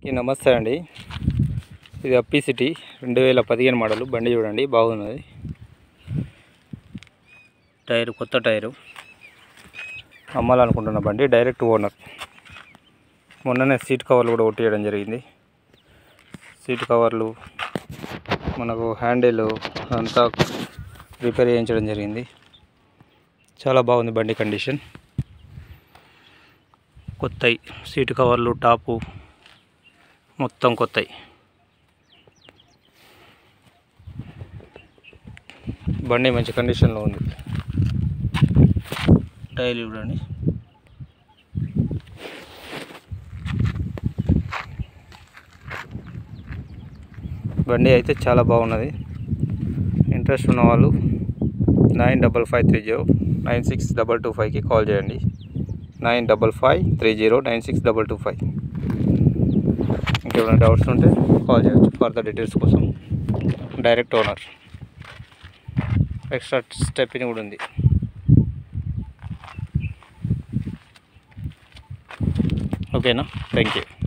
అందరికీ నమస్తే అండి ఇది అప్పీ సిటీ రెండు వేల పదిహేను మోడల్ బండి చూడండి బాగున్నది టైర్ కొత్త టైరు అమ్మాలనుకుంటున్న బండి డైరెక్ట్ ఓనర్ మొన్ననే సీట్ కవర్లు కూడా ఒట్టేయడం జరిగింది సీట్ కవర్లు మనకు హ్యాండిల్ అంతా రిపేర్ చేయించడం జరిగింది చాలా బాగుంది బండి కండిషన్ కొత్తవి సీటు కవర్లు టాపు మొత్తం కొత్తవి బండి మంచి కండిషన్లో ఉంది టైర్ చూడండి బండి అయితే చాలా బాగున్నది ఇంట్రెస్ట్ ఉన్న వాళ్ళు nine double five three zero nine six double two ఫైవ్కి కాల్ చేయండి nine double five three zero nine six double two five ఇంకేమైనా డౌట్స్ ఉంటే కాల్ చేయొచ్చు ఫర్దర్ డీటెయిల్స్ కోసం డైరెక్ట్ ఓనర్ ఎక్స్ట్రా స్టెప్ని కూడా ఉంది ఓకేనా థ్యాంక్ యూ